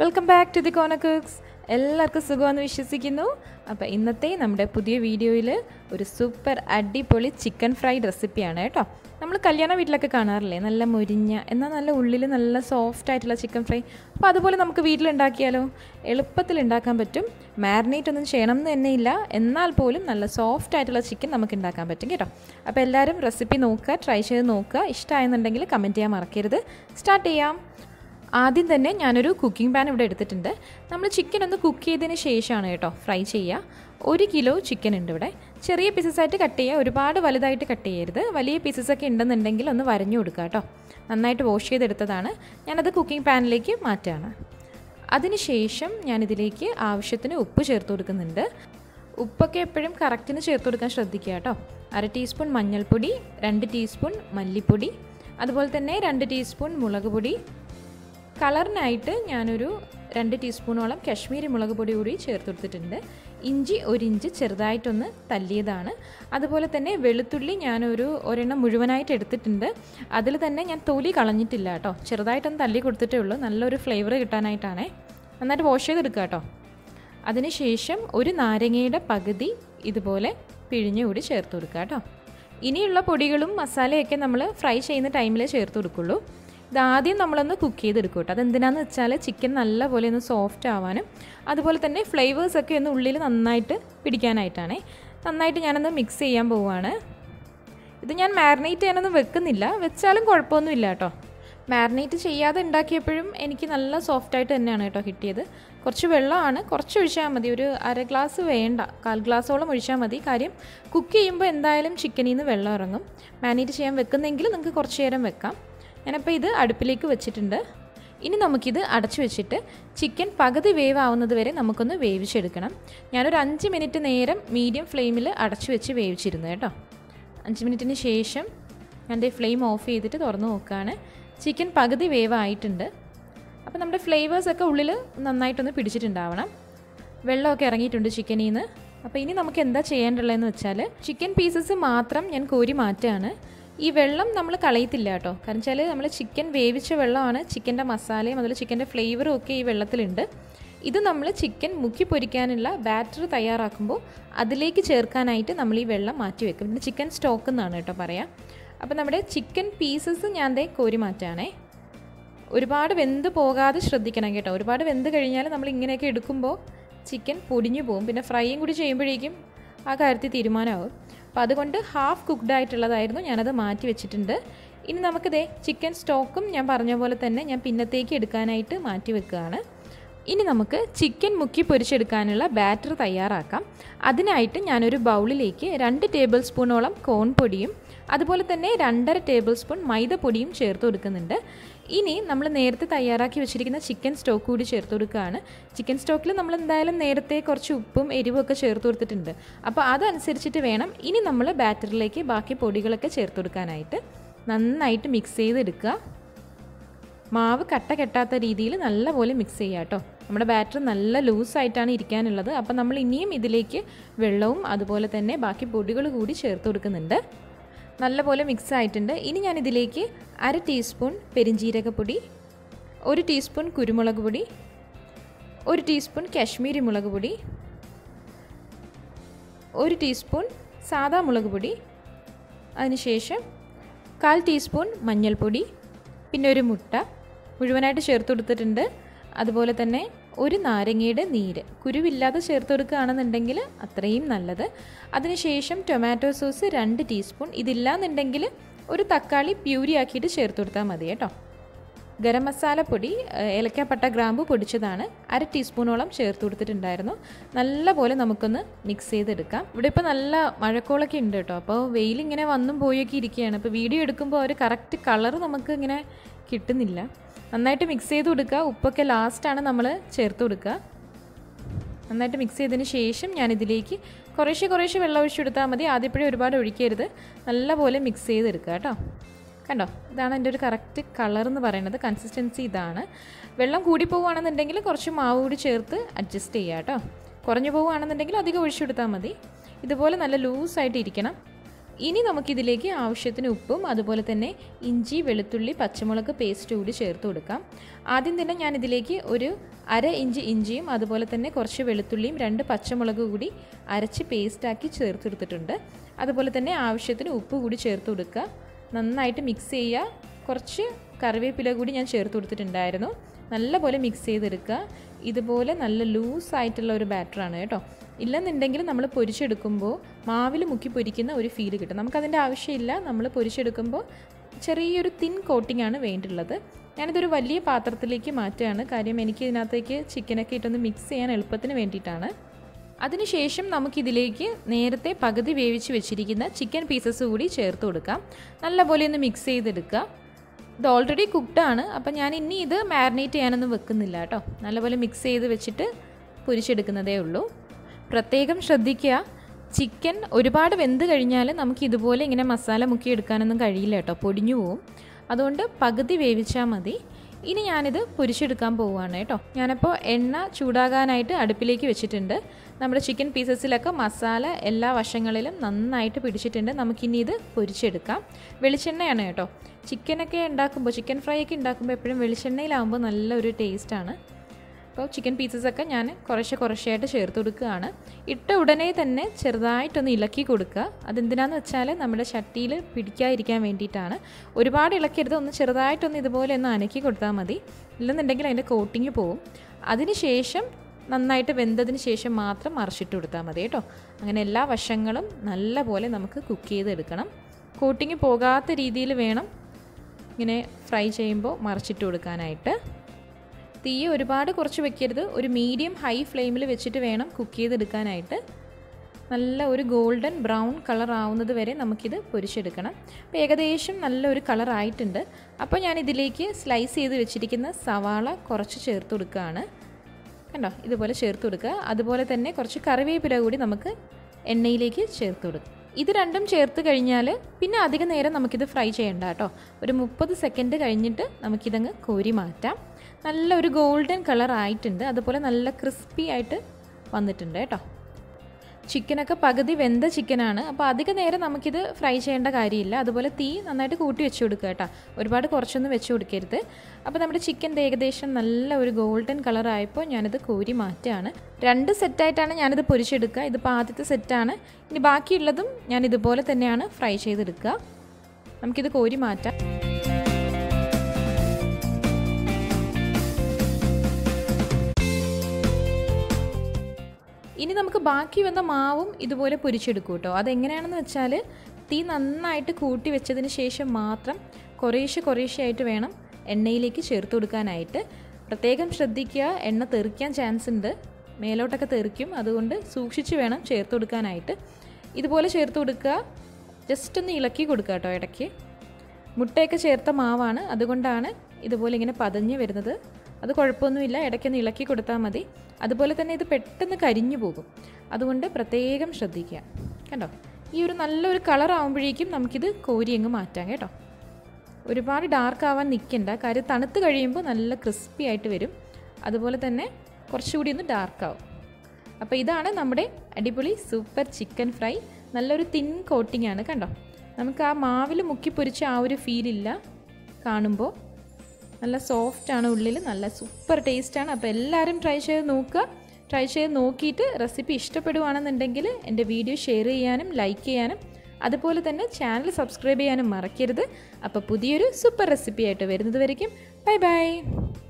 welcome back to the കോണ cooks എല്ലാവർക്കും സുഖമെന്ന് വിശ്വസിക്കുന്നു അപ്പോൾ ഇന്നത്തെ നമ്മുടെ പുതിയ വീഡിയോയിൽ ഒരു സൂപ്പർ അടിപൊളി ചിക്കൻ ഫ്രൈഡ് റെസിപ്പിയാണ് കേട്ടോ നമ്മൾ കല്യാണ വീട്ടിലൊക്കെ കാണാറില്ലേ നല്ല മുരിഞ്ഞ എന്നാൽ നല്ല ഉള്ളിൽ നല്ല സോഫ്റ്റ് ആയിട്ടുള്ള ചിക്കൻ ഫ്രൈ അപ്പോൾ അതുപോലെ നമുക്ക് വീട്ടിലുണ്ടാക്കിയാലോ എളുപ്പത്തിൽ ഉണ്ടാക്കാൻ പറ്റും മാരിനേറ്റ് ഒന്നും ചെയ്യണം എന്ന് തന്നെ ഇല്ല എന്നാൽ പോലും നല്ല സോഫ്റ്റ് ആയിട്ടുള്ള ചിക്കൻ നമുക്ക് ഉണ്ടാക്കാൻ പറ്റും കേട്ടോ അപ്പോൾ എല്ലാവരും റെസിപ്പി നോക്കുക ട്രൈ ചെയ്ത് നോക്കുക ഇഷ്ടമായെന്നുണ്ടെങ്കിൽ കമൻറ്റ് ചെയ്യാൻ മറക്കരുത് സ്റ്റാർട്ട് ചെയ്യാം ആദ്യം തന്നെ ഞാനൊരു കുക്കിംഗ് പാൻ ഇവിടെ എടുത്തിട്ടുണ്ട് നമ്മൾ ചിക്കൻ ഒന്ന് കുക്ക് ചെയ്തതിന് ശേഷമാണ് കേട്ടോ ഫ്രൈ ചെയ്യുക ഒരു കിലോ ചിക്കൻ ഉണ്ട് ഇവിടെ ചെറിയ പീസസ് ആയിട്ട് കട്ട് ചെയ്യുക ഒരുപാട് വലുതായിട്ട് കട്ട് ചെയ്യരുത് വലിയ പീസസ് ഒക്കെ ഉണ്ടെന്നുണ്ടെങ്കിൽ ഒന്ന് വരഞ്ഞു കൊടുക്കുക കേട്ടോ നന്നായിട്ട് വാഷ് ചെയ്തെടുത്തതാണ് ഞാനത് കുക്കിംഗ് പാനിലേക്ക് മാറ്റുകയാണ് അതിനുശേഷം ഞാനിതിലേക്ക് ആവശ്യത്തിന് ഉപ്പ് ചേർത്ത് കൊടുക്കുന്നുണ്ട് ഉപ്പൊക്കെ എപ്പോഴും കറക്റ്റിന് ചേർത്ത് കൊടുക്കാൻ ശ്രദ്ധിക്കുക കേട്ടോ അര ടീസ്പൂൺ മഞ്ഞൾപ്പൊടി രണ്ട് ടീസ്പൂൺ മല്ലിപ്പൊടി അതുപോലെ തന്നെ രണ്ട് ടീസ്പൂൺ മുളക് പൊടി കളറിനായിട്ട് ഞാനൊരു രണ്ട് ടീസ്പൂണോളം കശ്മീരി മുളക് പൊടി കൂടി ചേർത്ത് കൊടുത്തിട്ടുണ്ട് ഇഞ്ചി ഒരു ഇഞ്ച് ചെറുതായിട്ടൊന്ന് തല്ലിയതാണ് അതുപോലെ തന്നെ വെളുത്തുള്ളി ഞാനൊരു ഒരെണ്ണം മുഴുവനായിട്ട് എടുത്തിട്ടുണ്ട് അതിൽ തന്നെ ഞാൻ തൊലി കളഞ്ഞിട്ടില്ല കേട്ടോ ചെറുതായിട്ടൊന്ന് തല്ലി കൊടുത്തിട്ടേ ഉള്ളൂ നല്ലൊരു ഫ്ലേവർ കിട്ടാനായിട്ടാണേ നന്നായിട്ട് വാഷ് ചെയ്തെടുക്കുക കേട്ടോ അതിനുശേഷം ഒരു നാരങ്ങയുടെ പകുതി ഇതുപോലെ പിഴിഞ്ഞ് കൂടി ചേർത്ത് കൊടുക്കുക കേട്ടോ ഇനിയുള്ള പൊടികളും മസാലയൊക്കെ നമ്മൾ ഫ്രൈ ചെയ്യുന്ന ടൈമിൽ ചേർത്ത് കൊടുക്കുള്ളൂ ഇതാദ്യം നമ്മളൊന്ന് കുക്ക് ചെയ്തെടുക്കും കേട്ടോ അതെന്തിനാന്ന് വെച്ചാൽ ചിക്കൻ നല്ലപോലെ ഒന്ന് സോഫ്റ്റ് ആവാനും അതുപോലെ തന്നെ ഫ്ലേവേഴ്സൊക്കെ ഒന്ന് ഉള്ളിൽ നന്നായിട്ട് പിടിക്കാനായിട്ടാണേ നന്നായിട്ട് ഞാനൊന്ന് മിക്സ് ചെയ്യാൻ പോവുകയാണ് ഇത് ഞാൻ മാരിനേറ്റ് ചെയ്യാനൊന്നും വെക്കുന്നില്ല വെച്ചാലും കുഴപ്പമൊന്നുമില്ല കേട്ടോ മാരിനേറ്റ് ചെയ്യാതെ ഉണ്ടാക്കിയപ്പോഴും എനിക്ക് നല്ല സോഫ്റ്റായിട്ട് തന്നെയാണ് കേട്ടോ കിട്ടിയത് കുറച്ച് വെള്ളമാണ് കുറച്ച് ഒഴിച്ചാൽ മതി ഒരു അര ഗ്ലാസ് വേണ്ട കാൽ ഗ്ലാസോളം ഒഴിച്ചാൽ മതി കാര്യം കുക്ക് ചെയ്യുമ്പോൾ എന്തായാലും ചിക്കനിൽ നിന്ന് വെള്ളം ഇറങ്ങും മാരിനേറ്റ് ചെയ്യാൻ വെക്കുന്നെങ്കിൽ നിങ്ങൾക്ക് കുറച്ച് നേരം വെക്കാം ഞാനപ്പോൾ ഇത് അടുപ്പിലേക്ക് വെച്ചിട്ടുണ്ട് ഇനി നമുക്കിത് അടച്ചു വെച്ചിട്ട് ചിക്കൻ പകുതി വേവ് ആവുന്നത് വരെ നമുക്കൊന്ന് വേവിച്ചെടുക്കണം ഞാനൊരു അഞ്ച് മിനിറ്റ് നേരം മീഡിയം ഫ്ലെയിമിൽ അടച്ചു വെച്ച് വേവിച്ചിരുന്നു കേട്ടോ അഞ്ച് മിനിറ്റിന് ശേഷം ഞാൻ എൻ്റെ ഫ്ലെയിം ഓഫ് ചെയ്തിട്ട് തുറന്ന് നോക്കുകയാണ് ചിക്കൻ പകുതി വേവ് ആയിട്ടുണ്ട് അപ്പോൾ നമ്മുടെ ഫ്ലേവേഴ്സൊക്കെ ഉള്ളിൽ നന്നായിട്ടൊന്ന് പിടിച്ചിട്ടുണ്ടാവണം വെള്ളമൊക്കെ ഇറങ്ങിയിട്ടുണ്ട് ചിക്കനിൽ നിന്ന് അപ്പോൾ ഇനി നമുക്ക് എന്താ ചെയ്യേണ്ടതെന്ന് വെച്ചാൽ ചിക്കൻ പീസസ് മാത്രം ഞാൻ കോരി മാറ്റുകയാണ് ഈ വെള്ളം നമ്മൾ കളയത്തില്ല കേട്ടോ കാരണം വെച്ചാൽ നമ്മൾ ചിക്കൻ വേവിച്ച വെള്ളമാണ് ചിക്കൻ്റെ മസാലയും അതുപോലെ ചിക്കൻ്റെ ഫ്ലേവറും ഒക്കെ ഈ വെള്ളത്തിലുണ്ട് ഇത് നമ്മൾ ചിക്കൻ മുക്കി പൊരിക്കാനുള്ള ബാറ്റർ തയ്യാറാക്കുമ്പോൾ അതിലേക്ക് ചേർക്കാനായിട്ട് നമ്മൾ ഈ വെള്ളം മാറ്റി വെക്കും പിന്നെ ചിക്കൻ സ്റ്റോക്ക് എന്നാണ് കേട്ടോ പറയാം അപ്പോൾ നമ്മുടെ ചിക്കൻ പീസസ് ഞാൻ ദേ കോരി മാറ്റാണേ ഒരുപാട് വെന്ത് പോകാതെ ശ്രദ്ധിക്കണം കേട്ടോ ഒരുപാട് വെന്ത് കഴിഞ്ഞാൽ നമ്മൾ ഇങ്ങനെയൊക്കെ എടുക്കുമ്പോൾ ചിക്കൻ പൊടിഞ്ഞു പോകും പിന്നെ ഫ്രൈയും കൂടി ചെയ്യുമ്പോഴേക്കും ആ കാര്യത്തിൽ തീരുമാനമാവും അപ്പോൾ അതുകൊണ്ട് ഹാഫ് കുക്ക്ഡ് ആയിട്ടുള്ളതായിരുന്നു ഞാനത് മാറ്റി വെച്ചിട്ടുണ്ട് ഇനി നമുക്കിതേ ചിക്കൻ സ്റ്റോക്കും ഞാൻ പറഞ്ഞ പോലെ തന്നെ ഞാൻ പിന്നത്തേക്ക് എടുക്കാനായിട്ട് മാറ്റി വെക്കുകയാണ് ഇനി നമുക്ക് ചിക്കൻ മുക്കി പൊരിച്ചെടുക്കാനുള്ള ബാറ്റർ തയ്യാറാക്കാം അതിനായിട്ട് ഞാനൊരു ബൗളിലേക്ക് രണ്ട് ടേബിൾ സ്പൂണോളം കോൺ പൊടിയും അതുപോലെ തന്നെ രണ്ടര ടേബിൾ സ്പൂൺ മൈദപ്പൊടിയും ചേർത്ത് കൊടുക്കുന്നുണ്ട് ഇനി നമ്മൾ നേരത്തെ തയ്യാറാക്കി വെച്ചിരിക്കുന്ന ചിക്കൻ സ്റ്റോക്ക് കൂടി ചേർത്ത് കൊടുക്കുകയാണ് ചിക്കൻ സ്റ്റോക്കിൽ നമ്മൾ എന്തായാലും നേരത്തെ കുറച്ച് ഉപ്പും എരിവും ഒക്കെ ചേർത്ത് കൊടുത്തിട്ടുണ്ട് അപ്പോൾ അതനുസരിച്ചിട്ട് വേണം ഇനി നമ്മൾ ബാറ്ററിലേക്ക് ബാക്കി പൊടികളൊക്കെ ചേർത്ത് കൊടുക്കാനായിട്ട് നന്നായിട്ട് മിക്സ് ചെയ്തെടുക്കുക മാവ് കട്ട കെട്ടാത്ത രീതിയിൽ നല്ലപോലെ മിക്സ് ചെയ്യുക കേട്ടോ നമ്മുടെ ബാറ്റർ നല്ല ലൂസായിട്ടാണ് ഇരിക്കാനുള്ളത് അപ്പോൾ നമ്മൾ ഇനിയും ഇതിലേക്ക് വെള്ളവും അതുപോലെ തന്നെ ബാക്കി പൊടികൾ കൂടി ചേർത്ത് കൊടുക്കുന്നുണ്ട് നല്ലപോലെ മിക്സ് ആയിട്ടുണ്ട് ഇനി ഞാൻ ഇതിലേക്ക് അര ടീസ്പൂൺ പെരിഞ്ജീരകപ്പൊടി ഒരു ടീസ്പൂൺ കുരുമുളക് പൊടി ഒരു ടീസ്പൂൺ കാശ്മീരി മുളക് പൊടി ഒരു ടീസ്പൂൺ സാദാ മുളക് പൊടി അതിനുശേഷം കാൽ ടീസ്പൂൺ മഞ്ഞൾപ്പൊടി പിന്നെ ഒരു മുട്ട മുഴുവനായിട്ട് ചേർത്ത് കൊടുത്തിട്ടുണ്ട് അതുപോലെ തന്നെ ഒരു നാരങ്ങയുടെ നീര് കുരുവില്ലാതെ ചേർത്ത് കൊടുക്കുകയാണെന്നുണ്ടെങ്കിൽ അത്രയും നല്ലത് അതിനുശേഷം ടൊമാറ്റോ സോസ് രണ്ട് ടീസ്പൂൺ ഇതില്ലാന്നുണ്ടെങ്കിൽ ഒരു തക്കാളി പ്യൂരി ആക്കിയിട്ട് ചേർത്ത് കൊടുത്താൽ മതി കേട്ടോ ഗരം മസാലപ്പൊടി ഏലക്കാപ്പട്ട ഗ്രാമ്പു പൊടിച്ചതാണ് അര ടീസ്പൂണോളം ചേർത്ത് കൊടുത്തിട്ടുണ്ടായിരുന്നു നല്ലപോലെ നമുക്കൊന്ന് മിക്സ് ചെയ്തെടുക്കാം ഇവിടെ ഇപ്പോൾ നല്ല മഴക്കോളൊക്കെ ഉണ്ട് കേട്ടോ അപ്പോൾ വെയിലിങ്ങനെ വന്നും പോയൊക്കെ ഇരിക്കുകയാണ് ഇപ്പോൾ വീഡിയോ എടുക്കുമ്പോൾ ഒരു കറക്റ്റ് കളർ നമുക്ക് ഇങ്ങനെ കിട്ടുന്നില്ല നന്നായിട്ട് മിക്സ് ചെയ്ത് കൊടുക്കുക ഉപ്പൊക്കെ ലാസ്റ്റാണ് നമ്മൾ ചേർത്ത് കൊടുക്കുക നന്നായിട്ട് മിക്സ് ചെയ്തതിന് ശേഷം ഞാനിതിലേക്ക് കുറേശ്ശെ കുറേശ്ശെ വെള്ളം ഒഴിച്ചു കൊടുത്താൽ മതി ആദ്യപ്പോഴേ ഒരുപാട് ഒഴിക്കരുത് നല്ലപോലെ മിക്സ് ചെയ്തെടുക്കുക കേട്ടോ കണ്ടോ ഇതാണ് എൻ്റെ ഒരു കറക്റ്റ് കളർ എന്ന് പറയുന്നത് കൺസിസ്റ്റൻസി ഇതാണ് വെള്ളം കൂടി പോവുകയാണെന്നുണ്ടെങ്കിൽ കുറച്ച് മാവ് കൂടി ചേർത്ത് അഡ്ജസ്റ്റ് ചെയ്യുക കേട്ടോ കുറഞ്ഞു പോവുകയാണെന്നുണ്ടെങ്കിൽ അധികം ഒഴിച്ചു കൊടുത്താൽ മതി ഇതുപോലെ നല്ല ലൂസായിട്ട് ഇരിക്കണം ഇനി നമുക്കിതിലേക്ക് ആവശ്യത്തിന് ഉപ്പും അതുപോലെ തന്നെ ഇഞ്ചി വെളുത്തുള്ളി പച്ചമുളക് പേസ്റ്റ് കൂടി ചേർത്ത് കൊടുക്കാം ആദ്യം തന്നെ ഞാൻ ഇതിലേക്ക് ഒരു അര ഇഞ്ച് ഇഞ്ചിയും അതുപോലെ തന്നെ കുറച്ച് വെളുത്തുള്ളിയും രണ്ട് പച്ചമുളക് കൂടി അരച്ച് പേസ്റ്റാക്കി ചേർത്തെടുത്തിട്ടുണ്ട് അതുപോലെ തന്നെ ആവശ്യത്തിന് ഉപ്പ് കൂടി ചേർത്ത് കൊടുക്കുക നന്നായിട്ട് മിക്സ് ചെയ്യുക കുറച്ച് കറിവേപ്പില കൂടി ഞാൻ ചേർത്ത് കൊടുത്തിട്ടുണ്ടായിരുന്നു നല്ലപോലെ മിക്സ് ചെയ്തെടുക്കുക ഇതുപോലെ നല്ല ലൂസായിട്ടുള്ള ഒരു ബാറ്ററാണ് കേട്ടോ ഇല്ലെന്നുണ്ടെങ്കിൽ നമ്മൾ പൊരിച്ചെടുക്കുമ്പോൾ മാവിൽ മുക്കി പൊരിക്കുന്ന ഒരു ഫീൽ കിട്ടും നമുക്കതിൻ്റെ ആവശ്യമില്ല നമ്മൾ പൊരിച്ചെടുക്കുമ്പോൾ ചെറിയൊരു തിൻ കോട്ടിംഗ് ആണ് വേണ്ടിയുള്ളത് ഞാനിതൊരു വലിയ പാത്രത്തിലേക്ക് മാറ്റുകയാണ് കാര്യം എനിക്ക് ഇതിനകത്തേക്ക് ചിക്കനൊക്കെ ഇട്ടൊന്ന് മിക്സ് ചെയ്യാൻ എളുപ്പത്തിന് വേണ്ടിയിട്ടാണ് അതിനുശേഷം നമുക്കിതിലേക്ക് നേരത്തെ പകുതി വേവിച്ച് വെച്ചിരിക്കുന്ന ചിക്കൻ പീസസ് കൂടി ചേർത്ത് കൊടുക്കാം നല്ലപോലെ ഒന്ന് മിക്സ് ചെയ്തെടുക്കുക ഇത് ഓൾറെഡി കുക്ക്ഡാണ് അപ്പം ഞാൻ ഇനി ഇത് മാരിനേറ്റ് ചെയ്യാനൊന്നും വെക്കുന്നില്ല കേട്ടോ നല്ലപോലെ മിക്സ് ചെയ്ത് വെച്ചിട്ട് പൊരിച്ചെടുക്കുന്നതേ ഉള്ളൂ പ്രത്യേകം ശ്രദ്ധിക്കുക ചിക്കൻ ഒരുപാട് വെന്ത് കഴിഞ്ഞാൽ നമുക്ക് ഇതുപോലെ ഇങ്ങനെ മസാല മുക്കി എടുക്കാനൊന്നും കഴിയില്ല കേട്ടോ പൊടിഞ്ഞു പോവും അതുകൊണ്ട് പകുതി വേവിച്ചാൽ മതി ഇനി ഞാനിത് പൊരിച്ചെടുക്കാൻ പോവുകയാണ് കേട്ടോ ഞാനപ്പോൾ എണ്ണ ചൂടാകാനായിട്ട് അടുപ്പിലേക്ക് വെച്ചിട്ടുണ്ട് നമ്മുടെ ചിക്കൻ പീസസിലൊക്കെ മസാല എല്ലാ വശങ്ങളിലും നന്നായിട്ട് പിടിച്ചിട്ടുണ്ട് നമുക്കിനി ഇത് പൊരിച്ചെടുക്കാം വെളിച്ചെണ്ണയാണ് കേട്ടോ ചിക്കനൊക്കെ ഉണ്ടാക്കുമ്പോൾ ചിക്കൻ ഫ്രൈ ഒക്കെ ഉണ്ടാക്കുമ്പോൾ എപ്പോഴും വെളിച്ചെണ്ണയിലാകുമ്പോൾ നല്ലൊരു ടേസ്റ്റാണ് അപ്പോൾ ചിക്കൻ പീസസൊക്കെ ഞാൻ കുറേശ്ശെ കുറേശ്ശെയായിട്ട് ചേർത്ത് കൊടുക്കുകയാണ് ഇട്ട ഉടനെ തന്നെ ചെറുതായിട്ടൊന്ന് ഇളക്കി കൊടുക്കുക അതെന്തിനാന്ന് വെച്ചാൽ നമ്മുടെ ചട്ടിയിൽ പിടിക്കാതിരിക്കാൻ വേണ്ടിയിട്ടാണ് ഒരുപാട് ഇളക്കരുത് ഒന്ന് ചെറുതായിട്ടൊന്ന് ഇതുപോലെ ഒന്ന് അനക്കി കൊടുത്താൽ മതി ഇല്ലെന്നുണ്ടെങ്കിൽ അതിൻ്റെ കോട്ടിങ് പോവും അതിനുശേഷം നന്നായിട്ട് വെന്തതിന് ശേഷം മാത്രം മറിച്ചിട്ട് കൊടുത്താൽ മതി കേട്ടോ അങ്ങനെ എല്ലാ വശങ്ങളും നല്ല പോലെ നമുക്ക് കുക്ക് ചെയ്തെടുക്കണം കോട്ടിങ് പോകാത്ത രീതിയിൽ വേണം ഇങ്ങനെ ഫ്രൈ ചെയ്യുമ്പോൾ മറിച്ചിട്ട് കൊടുക്കാനായിട്ട് തീ ഒരുപാട് കുറച്ച് വെക്കരുത് ഒരു മീഡിയം ഹൈ ഫ്ലെയിമിൽ വെച്ചിട്ട് വേണം കുക്ക് ചെയ്തെടുക്കാനായിട്ട് നല്ല ഒരു ഗോൾഡൻ ബ്രൗൺ കളർ ആവുന്നത് വരെ നമുക്കിത് പൊരിച്ചെടുക്കണം അപ്പോൾ ഏകദേശം നല്ലൊരു കളർ ആയിട്ടുണ്ട് അപ്പോൾ ഞാൻ ഇതിലേക്ക് സ്ലൈസ് ചെയ്ത് വെച്ചിരിക്കുന്ന സവാള കുറച്ച് ചേർത്ത് കൊടുക്കുകയാണ് കണ്ടോ ഇതുപോലെ ചേർത്ത് കൊടുക്കുക അതുപോലെ തന്നെ കുറച്ച് കറിവേപ്പില കൂടി നമുക്ക് എണ്ണയിലേക്ക് ചേർത്ത് കൊടുക്കുക ഇത് രണ്ടും ചേർത്ത് കഴിഞ്ഞാൽ പിന്നെ അധിക നേരം നമുക്കിത് ഫ്രൈ ചെയ്യണ്ട കേട്ടോ ഒരു മുപ്പത് സെക്കൻഡ് കഴിഞ്ഞിട്ട് നമുക്കിതങ്ങ് കോരി മാറ്റാം നല്ലൊരു ഗോൾഡൻ കളർ ആയിട്ടുണ്ട് അതുപോലെ നല്ല ക്രിസ്പി ആയിട്ട് വന്നിട്ടുണ്ട് കേട്ടോ ചിക്കനൊക്കെ പകുതി വെന്ത ചിക്കനാണ് അപ്പോൾ അധിക നേരം നമുക്കിത് ഫ്രൈ ചെയ്യേണ്ട കാര്യമില്ല അതുപോലെ തീ നന്നായിട്ട് കൂട്ടി വെച്ച് കൊടുക്കുക കേട്ടോ ഒരുപാട് കുറച്ചൊന്നും വെച്ച് കൊടുക്കരുത് അപ്പോൾ നമ്മുടെ ചിക്കൻ ഏകദേശം നല്ല ഒരു ഗോൾഡൻ കളർ ആയപ്പോൾ ഞാനിത് കോരി മാറ്റുകയാണ് രണ്ട് സെറ്റായിട്ടാണ് ഞാനിത് പൊരിച്ചെടുക്കുക ഇതിപ്പോൾ ആദ്യത്തെ സെറ്റാണ് ഇനി ബാക്കിയുള്ളതും ഞാൻ ഇതുപോലെ തന്നെയാണ് ഫ്രൈ ചെയ്തെടുക്കുക നമുക്കിത് കോരി മാറ്റാം ഇനി നമുക്ക് ബാക്കി വന്ന മാവും ഇതുപോലെ പൊരിച്ചെടുക്കും കേട്ടോ അതെങ്ങനെയാണെന്ന് വെച്ചാൽ തീ നന്നായിട്ട് കൂട്ടി വെച്ചതിന് ശേഷം മാത്രം കുറേശ്ശെ കുറേശ്ശെ ആയിട്ട് വേണം എണ്ണയിലേക്ക് ചേർത്ത് കൊടുക്കാനായിട്ട് പ്രത്യേകം ശ്രദ്ധിക്കുക എണ്ണ തെറിക്കാൻ ചാൻസ് ഉണ്ട് മേലോട്ടൊക്കെ തെറിക്കും അതുകൊണ്ട് സൂക്ഷിച്ച് വേണം ചേർത്ത് കൊടുക്കാനായിട്ട് ഇതുപോലെ ചേർത്ത് കൊടുക്കുക ജസ്റ്റ് ഒന്ന് ഇളക്കി കൊടുക്കുക കേട്ടോ ഇടയ്ക്ക് മുട്ടയൊക്കെ ചേർത്ത മാവാണ് അതുകൊണ്ടാണ് ഇതുപോലെ ഇങ്ങനെ പതഞ്ഞ് വരുന്നത് അത് കുഴപ്പമൊന്നുമില്ല ഇടയ്ക്കൊന്ന് ഇളക്കി കൊടുത്താൽ മതി അതുപോലെ തന്നെ ഇത് പെട്ടെന്ന് കരിഞ്ഞു പോകും അതുകൊണ്ട് പ്രത്യേകം ശ്രദ്ധിക്കുക കണ്ടോ ഈ ഒരു നല്ലൊരു കളർ ആകുമ്പോഴേക്കും നമുക്കിത് കോരി അങ്ങ് മാറ്റാം കേട്ടോ ഒരുപാട് ഡാർക്ക് ആവാൻ നിൽക്കണ്ട കാര്യം തണുത്ത് കഴിയുമ്പോൾ നല്ല ക്രിസ്പി ആയിട്ട് വരും അതുപോലെ തന്നെ കുറച്ചുകൂടി ഒന്ന് ഡാർക്ക് ആവും അപ്പോൾ ഇതാണ് നമ്മുടെ അടിപൊളി സൂപ്പർ ചിക്കൻ ഫ്രൈ നല്ലൊരു തിൻ കോട്ടിംഗ് ആണ് കണ്ടോ നമുക്ക് ആ മാവിൽ മുക്കി പൊരിച്ച ആ ഒരു ഫീലില്ല കാണുമ്പോൾ നല്ല സോഫ്റ്റ് ആണ് ഉള്ളിൽ നല്ല സൂപ്പർ ടേസ്റ്റാണ് അപ്പോൾ എല്ലാവരും ട്രൈ ചെയ്ത് നോക്കുക ട്രൈ ചെയ്ത് നോക്കിയിട്ട് റെസിപ്പി ഇഷ്ടപ്പെടുവാണെന്നുണ്ടെങ്കിൽ എൻ്റെ വീഡിയോ ഷെയർ ചെയ്യാനും ലൈക്ക് ചെയ്യാനും അതുപോലെ തന്നെ ചാനൽ സബ്സ്ക്രൈബ് ചെയ്യാനും മറക്കരുത് അപ്പോൾ പുതിയൊരു സൂപ്പർ റെസിപ്പി ആയിട്ട് വരുന്നത് വരയ്ക്കും ബൈ ബൈ